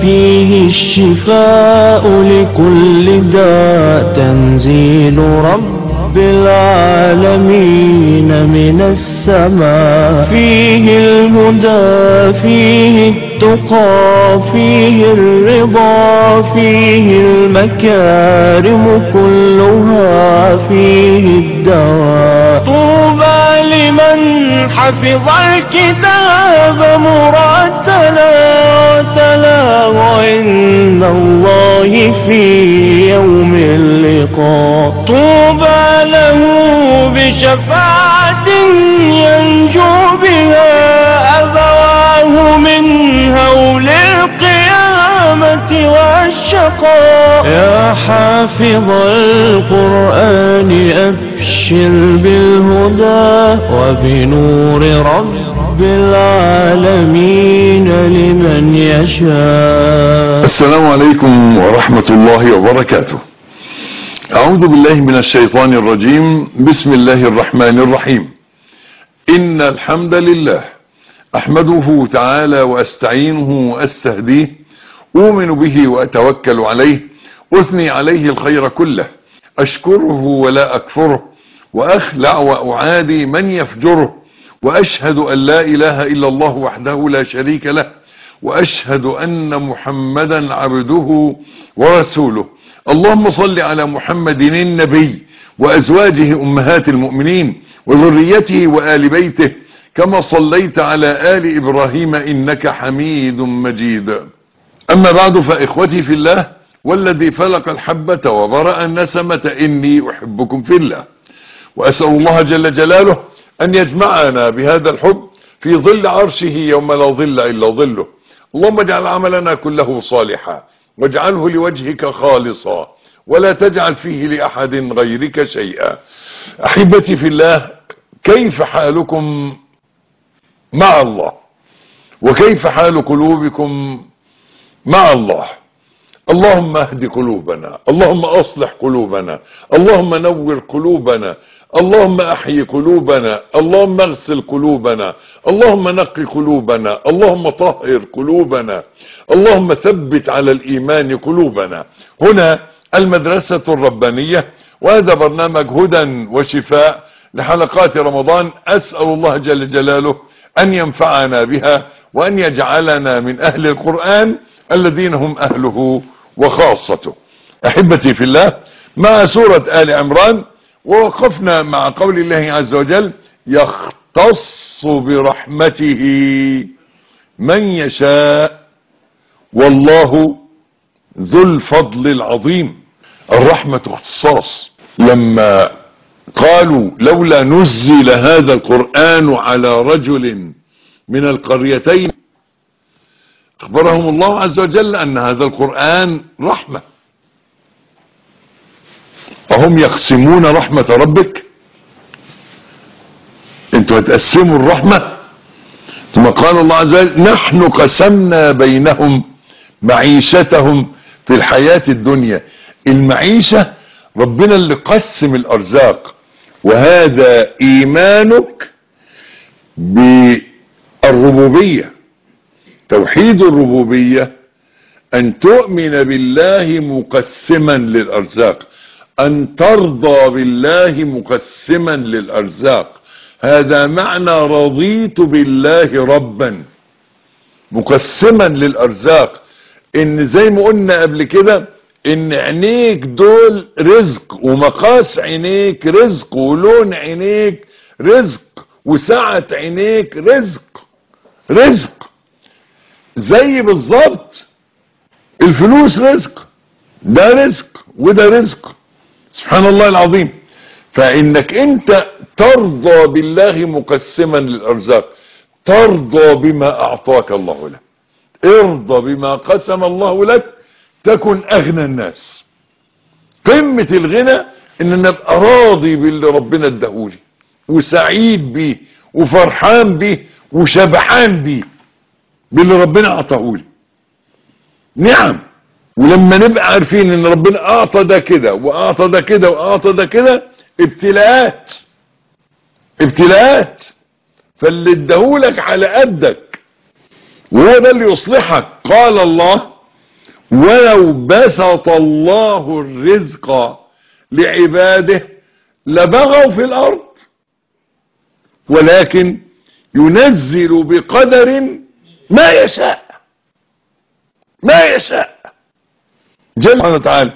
فيه الشفاء لكل داء تنزيل رب العالمين من السماء فيه الهدى فيه التقى فيه الرضا فيه المكارم كلها فيه الدواء طوبى لمن حفظ الكتاب مرتلا وتلاه عند الله في يوم اللقاء طوبى له بشفاعة ينجو بها أبواه من هول القيامة والشقاء يا حافظ القرآن أبشر بالهدى وبنور رب العالمين لمن يشاء السلام عليكم ورحمة الله وبركاته أعوذ بالله من الشيطان الرجيم بسم الله الرحمن الرحيم إن الحمد لله أحمده تعالى وأستعينه وأستهديه أؤمن به وأتوكل عليه أثني عليه الخير كله أشكره ولا أكفره وأخلع وأعادي من يفجره وأشهد أن لا إله إلا الله وحده لا شريك له وأشهد أن محمدا عبده ورسوله اللهم صل على محمد النبي وأزواجه أمهات المؤمنين وذريته وآل بيته كما صليت على آل إبراهيم إنك حميد مجيد أما بعد فإخوتي في الله والذي فلق الحبة وبرأ النسمة إني أحبكم في الله وأسأل الله جل جلاله أن يجمعنا بهذا الحب في ظل عرشه يوم لا ظل إلا ظله اللهم اجعل عملنا كله صالحا واجعله لوجهك خالصا ولا تجعل فيه لأحد غيرك شيئا أحبتي في الله كيف حالكم مع الله وكيف حال قلوبكم مع الله اللهم اهد قلوبنا اللهم اصلح قلوبنا اللهم نور قلوبنا اللهم احيي قلوبنا اللهم اغسل قلوبنا اللهم نقي قلوبنا اللهم طهر قلوبنا اللهم ثبت على الايمان قلوبنا هنا المدرسة الربانية وهذا برنامج هدى وشفاء لحلقات رمضان اسأل الله جل جلاله ان ينفعنا بها وان يجعلنا من اهل القرآن الذين هم اهله وخاصته احبتي في الله مع سورة آل عمران ووقفنا مع قول الله عز وجل يختص برحمته من يشاء والله ذو الفضل العظيم الرحمة اختصاص لما قالوا لولا نزل هذا القرآن على رجل من القريتين اخبرهم الله عز وجل ان هذا القرآن رحمة وهم يقسمون رحمة ربك انتوا هتقسموا الرحمة ثم قال الله عز وجل نحن قسمنا بينهم معيشتهم في الحياة الدنيا المعيشة ربنا اللي قسم الارزاق وهذا ايمانك بالربوبيه توحيد الربوبية ان تؤمن بالله مقسما للارزاق ان ترضى بالله مقسما للارزاق هذا معنى رضيت بالله ربا مقسما للارزاق ان زي ما قلنا قبل كده ان عينيك دول رزق ومقاس عينيك رزق ولون عينيك رزق وسعة عينيك رزق رزق زي بالظبط الفلوس رزق ده رزق وده رزق سبحان الله العظيم فانك انت ترضى بالله مقسما للارزاق ترضى بما اعطاك الله لك ارضى بما قسم الله لك تكن اغنى الناس قمة الغنى ان انا ابقى راضي باللي ربنا اداهولي وسعيد بيه وفرحان بيه وشبعان بيه باللي ربنا اعطاهولي نعم ولما نبقى عارفين ان ربنا اعطى ده كده واعطى ده كده واعطى ده كده ابتلاءات ابتلاءات فاللي اداهولك على قدك وهو ده اللي يصلحك قال الله ولو بسط الله الرزق لعباده لبغوا في الارض ولكن ينزل بقدر ما يشاء ما يشاء جل سبحانه وتعالى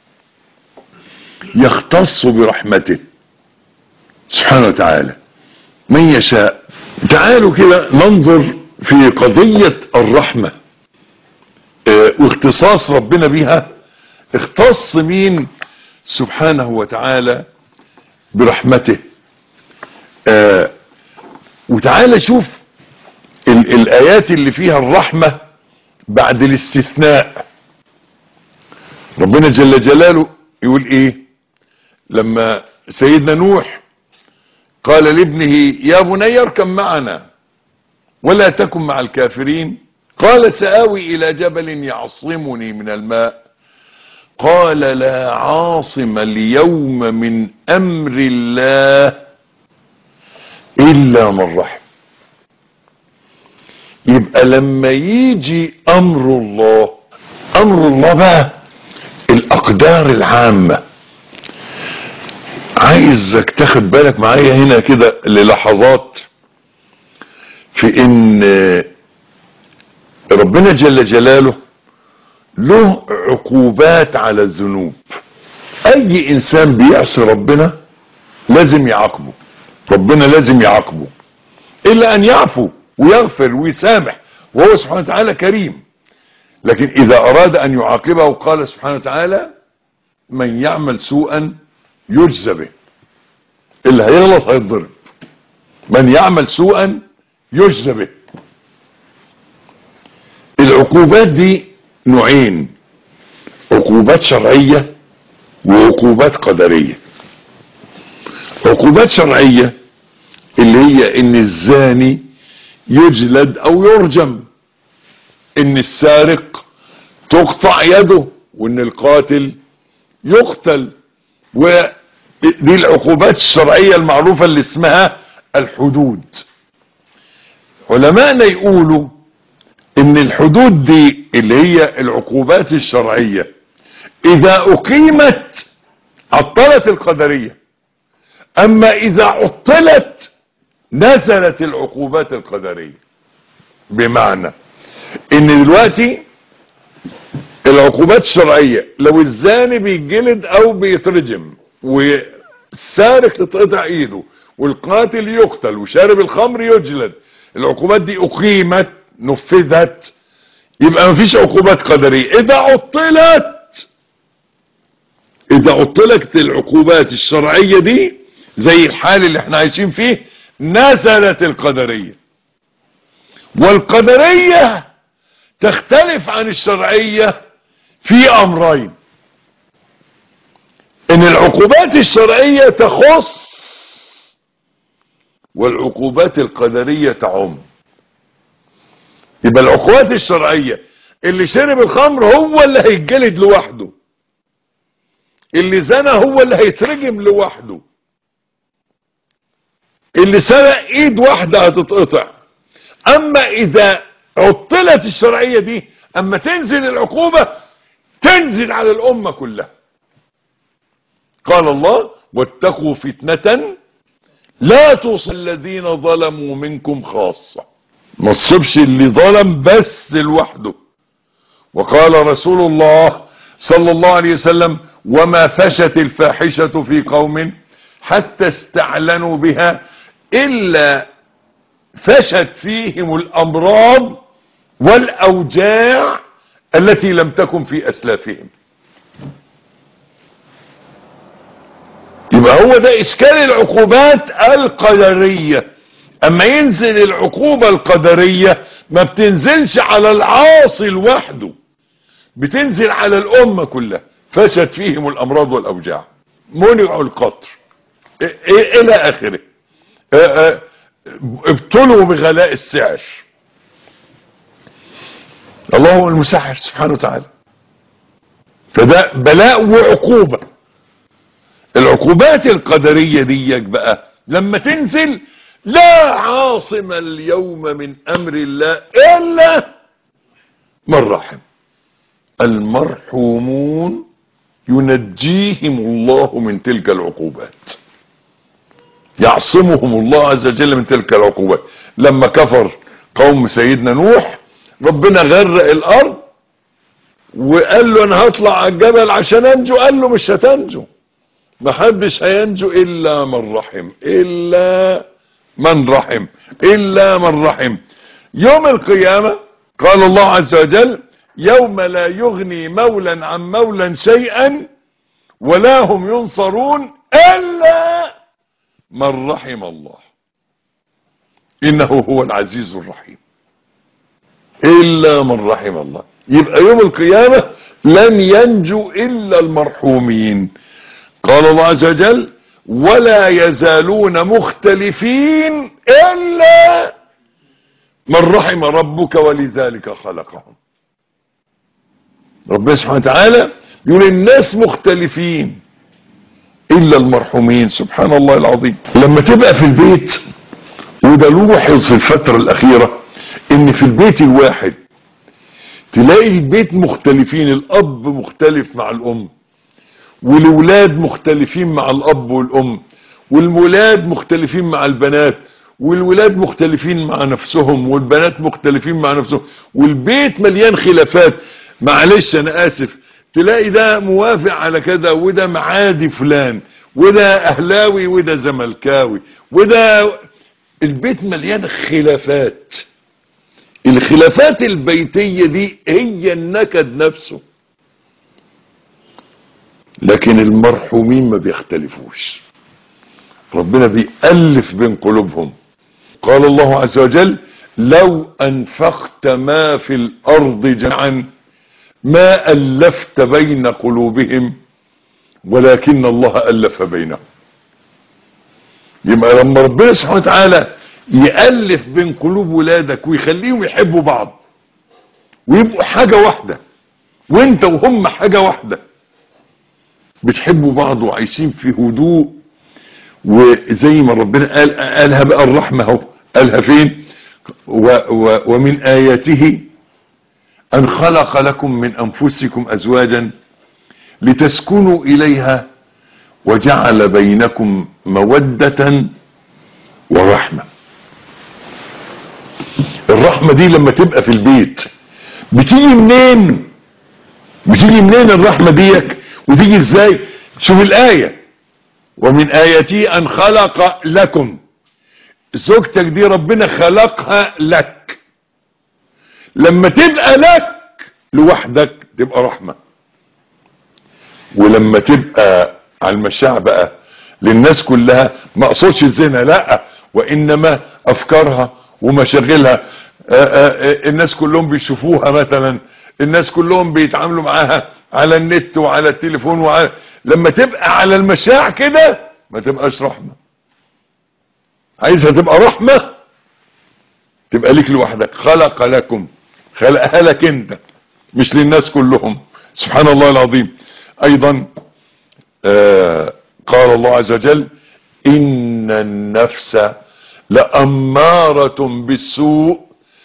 يختص برحمته سبحانه وتعالى من يشاء تعالوا كده ننظر في قضية الرحمة اه واختصاص ربنا بها اختص مين سبحانه وتعالى برحمته اه وتعالى شوف ال الآيات اللي فيها الرحمة بعد الاستثناء ربنا جل جلاله يقول ايه لما سيدنا نوح قال لابنه يا بني اركب معنا ولا تكن مع الكافرين قال سآوي إلى جبل يعصمني من الماء قال لا عاصم اليوم من أمر الله إلا من رحم يبقى لما يجي أمر الله أمر الله بقى الأقدار العامة عايزك تاخد بالك معايا هنا كده للحظات في ان ربنا جل جلاله له عقوبات على الذنوب اي انسان بيعصي ربنا لازم يعاقبه ربنا لازم يعاقبه الا ان يعفو ويغفر ويسامح وهو سبحانه وتعالى كريم لكن اذا اراد ان يعاقبه قال سبحانه وتعالى من يعمل سوءا يجزى به اللي هيغلط هيتضرب من يعمل سوءا يجزى به العقوبات دي نوعين عقوبات شرعية وعقوبات قدرية عقوبات شرعية اللي هي ان الزاني يجلد او يرجم ان السارق تقطع يده وان القاتل يقتل ودي العقوبات الشرعية المعروفة اللي اسمها الحدود علماءنا يقولوا ان الحدود دي اللي هي العقوبات الشرعية اذا اقيمت عطلت القدرية اما اذا عطلت نزلت العقوبات القدرية بمعنى ان دلوقتي العقوبات الشرعية لو الزاني بيتجلد او بيترجم والسارق تتقطع ايده والقاتل يقتل وشارب الخمر يجلد العقوبات دي اقيمت نفذت يبقى مفيش عقوبات قدرية اذا عطلت اذا عطلت العقوبات الشرعية دي زي الحال اللي احنا عايشين فيه نزلت القدرية والقدرية تختلف عن الشرعية في امرين ان العقوبات الشرعية تخص والعقوبات القدرية تعم يبقى العقوبات الشرعية اللي شرب الخمر هو اللي هيتجلد لوحده اللي زنى هو اللي هيترجم لوحده اللي سرق ايد واحدة هتتقطع اما اذا عطلت الشرعية دي اما تنزل العقوبة تنزل على الامة كلها قال الله واتقوا فتنة لا توصل الذين ظلموا منكم خاصة ما تصبش اللي ظلم بس لوحده وقال رسول الله صلى الله عليه وسلم وما فشت الفاحشة في قوم حتى استعلنوا بها إلا فشت فيهم الأمراض والأوجاع التي لم تكن في أسلافهم يبقى هو ده إشكال العقوبات القدرية أما ينزل العقوبة القدرية ما بتنزلش على العاصي لوحده بتنزل على الأمة كلها فشت فيهم الأمراض والأوجاع منعوا القطر إيه إلى آخره ابتلوا بغلاء السعر الله هو المسحر سبحانه وتعالى فده بلاء وعقوبة العقوبات القدرية ديك بقى لما تنزل لا عاصم اليوم من امر الله الا من رحم المرحومون ينجيهم الله من تلك العقوبات يعصمهم الله عز وجل من تلك العقوبات لما كفر قوم سيدنا نوح ربنا غرق الارض وقال له انا هطلع على الجبل عشان انجو قال له مش هتنجو محدش هينجو الا من رحم الا من رحم الا من رحم يوم القيامة قال الله عز وجل يوم لا يغني مولا عن مولا شيئا ولا هم ينصرون الا من رحم الله انه هو العزيز الرحيم الا من رحم الله يبقى يوم القيامة لن ينجو الا المرحومين قال الله عز وجل ولا يزالون مختلفين الا من رحم ربك ولذلك خلقهم ربنا سبحانه وتعالى يقول الناس مختلفين الا المرحومين سبحان الله العظيم لما تبقى في البيت وده لوحظ في الفترة الاخيرة ان في البيت الواحد تلاقي البيت مختلفين الاب مختلف مع الام والولاد مختلفين مع الاب والام والولاد مختلفين مع البنات والولاد مختلفين مع نفسهم والبنات مختلفين مع نفسهم والبيت مليان خلافات معلش انا اسف تلاقي ده موافق على كده وده معادي فلان وده اهلاوي وده زملكاوي وده البيت مليان خلافات الخلافات البيتية دي هي النكد نفسه لكن المرحومين ما بيختلفوش ربنا بيألف بين قلوبهم قال الله عز وجل لو أنفقت ما في الأرض جميعا ما ألفت بين قلوبهم ولكن الله ألف بينهم يبقى لما ربنا سبحانه وتعالى يألف بين قلوب ولادك ويخليهم يحبوا بعض ويبقوا حاجة واحدة وانت وهم حاجة واحدة بتحبوا بعض وعايشين في هدوء وزي ما ربنا قال قالها بقى الرحمة اهو قالها فين و و ومن آياته أن خلق لكم من أنفسكم أزواجا لتسكنوا إليها وجعل بينكم مودة ورحمة الرحمة دي لما تبقى في البيت بتيجي منين بتيجي منين الرحمة ديك وتيجي ازاي شوف الآية ومن آياته أن خلق لكم زوجتك دي ربنا خلقها لك لما تبقى لك لوحدك تبقى رحمة ولما تبقى على المشاع بقى للناس كلها ما اقصدش الزنا لا وانما افكارها ومشاغلها آآ آآ الناس كلهم بيشوفوها مثلا الناس كلهم بيتعاملوا معاها على النت وعلى التليفون وعلى لما تبقى على المشاع كده ما تبقاش رحمة عايزها تبقى رحمة تبقى ليك لوحدك خلق لكم خلقها لك انت مش للناس كلهم سبحان الله العظيم ايضا آه قال الله عز وجل ان النفس لأمارة بالسوء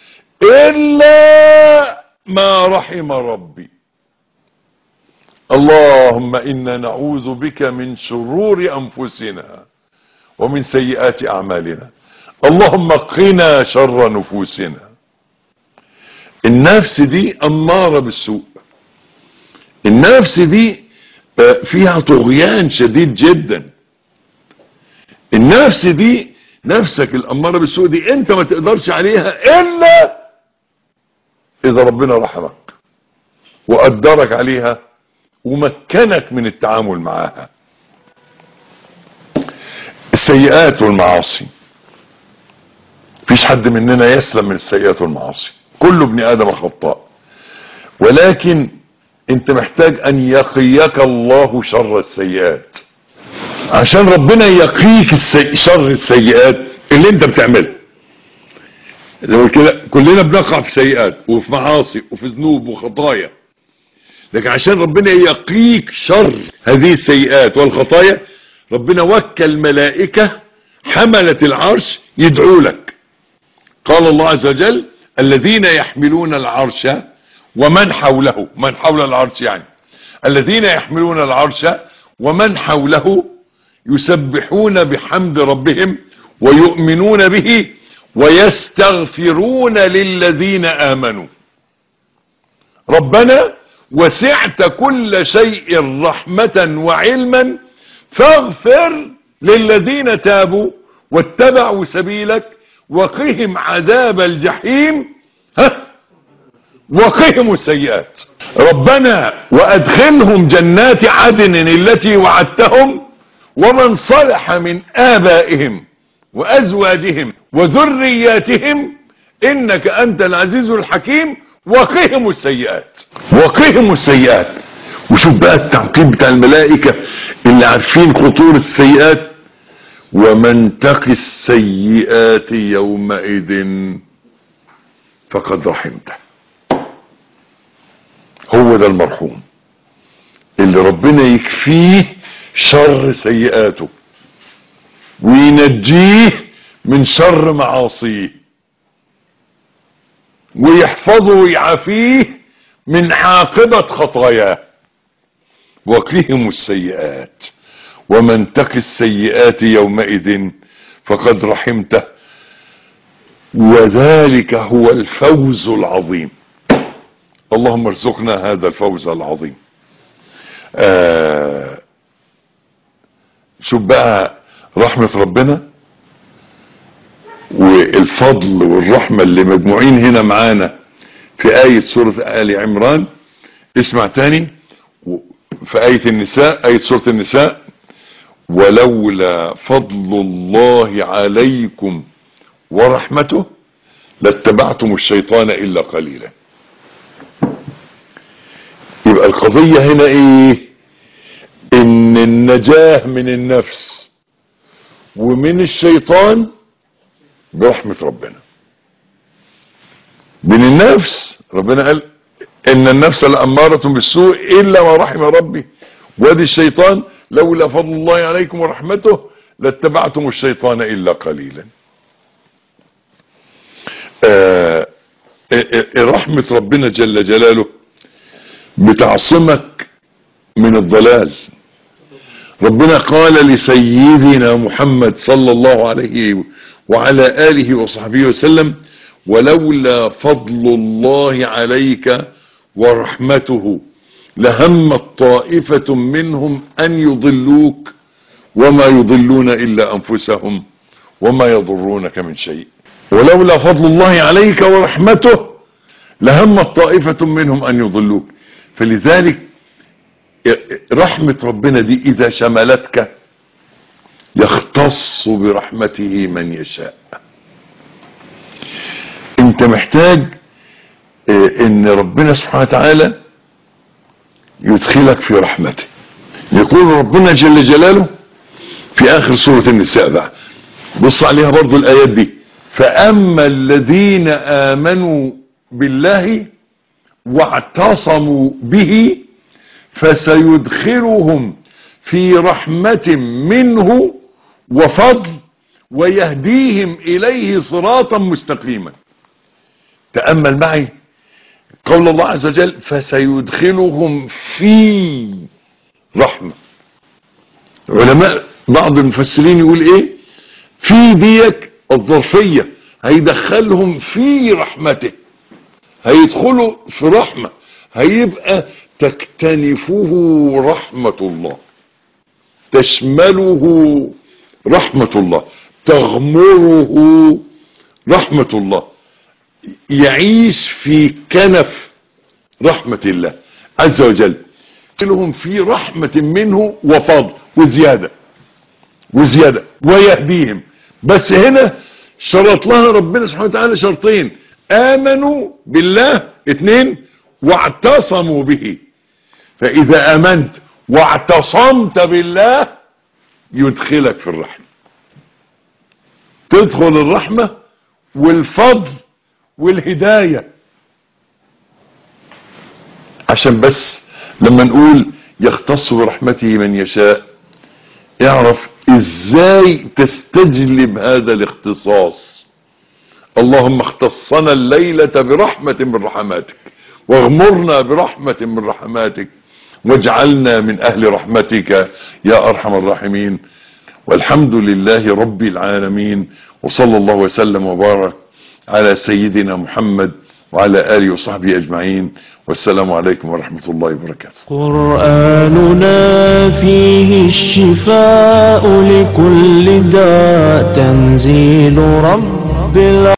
الا ما رحم ربي اللهم انا نعوذ بك من شرور انفسنا ومن سيئات اعمالنا اللهم قنا شر نفوسنا النفس دي اماره بالسوء النفس دي فيها طغيان شديد جدا النفس دي نفسك الاماره بالسوء دي انت ما تقدرش عليها الا اذا ربنا رحمك وقدرك عليها ومكنك من التعامل معاها السيئات والمعاصي فيش حد مننا يسلم من السيئات والمعاصي كل ابن ادم خطاء ولكن انت محتاج ان يقيك الله شر السيئات عشان ربنا يقيك السي... شر السيئات اللي انت بتعملها زي كده كلنا بنقع في سيئات وفي معاصي وفي ذنوب وخطايا لكن عشان ربنا يقيك شر هذه السيئات والخطايا ربنا وكل ملائكة حملة العرش يدعو لك قال الله عز وجل الذين يحملون العرش ومن حوله من حول العرش يعني الذين يحملون العرش ومن حوله يسبحون بحمد ربهم ويؤمنون به ويستغفرون للذين آمنوا ربنا وسعت كل شيء رحمة وعلما فاغفر للذين تابوا واتبعوا سبيلك وقهم عذاب الجحيم ها وقهم السيئات ربنا وادخلهم جنات عدن التي وعدتهم ومن صلح من آبائهم وأزواجهم وذرياتهم إنك أنت العزيز الحكيم وقهم السيئات وقهم السيئات وشوف بقى التعقيب بتاع الملائكة اللي عارفين خطورة السيئات ومن تقي السيئات يومئذ فقد رحمته هو ده المرحوم اللي ربنا يكفيه شر سيئاته وينجيه من شر معاصيه ويحفظه ويعافيه من عاقبة خطاياه وقهم السيئات ومن تقي السيئات يومئذ فقد رحمته وذلك هو الفوز العظيم اللهم ارزقنا هذا الفوز العظيم آه شوف بقى رحمة ربنا والفضل والرحمة اللي مجموعين هنا معانا في آية سورة آل عمران اسمع تاني في آية النساء آية سورة النساء ولولا فضل الله عليكم ورحمته لاتبعتم الشيطان إلا قليلا يبقى القضية هنا ايه ان النجاة من النفس ومن الشيطان برحمة ربنا من النفس ربنا قال ان النفس لأمارة بالسوء الا ما رحم ربي وادي الشيطان لولا فضل الله عليكم ورحمته لاتبعتم الشيطان الا قليلا آه رحمة ربنا جل جلاله بتعصمك من الضلال ربنا قال لسيدنا محمد صلى الله عليه وعلى آله وصحبه وسلم ولولا فضل الله عليك ورحمته لهمت طائفة منهم أن يضلوك وما يضلون إلا أنفسهم وما يضرونك من شيء ولولا فضل الله عليك ورحمته لهمت طائفة منهم أن يضلوك فلذلك رحمة ربنا دي إذا شملتك يختص برحمته من يشاء انت محتاج ان ربنا سبحانه وتعالى يدخلك في رحمته يقول ربنا جل جلاله في اخر سورة النساء بقى بص عليها برضو الايات دي فاما الذين امنوا بالله واعتصموا به فسيدخلهم في رحمة منه وفضل ويهديهم إليه صراطا مستقيما تأمل معي قول الله عز وجل فسيدخلهم في رحمة علماء بعض المفسرين يقول ايه في ديك الظرفية هيدخلهم في رحمته هيدخلوا في رحمة هيبقى تكتنفه رحمة الله تشمله رحمة الله تغمره رحمة الله يعيش في كنف رحمة الله عز وجل لهم في رحمة منه وفضل وزيادة وزيادة ويهديهم بس هنا شرط لها ربنا سبحانه وتعالى شرطين امنوا بالله اتنين واعتصموا به فاذا امنت واعتصمت بالله يدخلك في الرحمة تدخل الرحمة والفضل والهداية عشان بس لما نقول يختص برحمته من يشاء اعرف ازاي تستجلب هذا الاختصاص اللهم اختصنا الليلة برحمة من رحماتك واغمرنا برحمة من رحماتك واجعلنا من أهل رحمتك يا أرحم الراحمين والحمد لله رب العالمين وصلى الله وسلم وبارك على سيدنا محمد وعلى آله وصحبه أجمعين والسلام عليكم ورحمة الله وبركاته قرآننا فيه الشفاء لكل داء تنزيل رب العالمين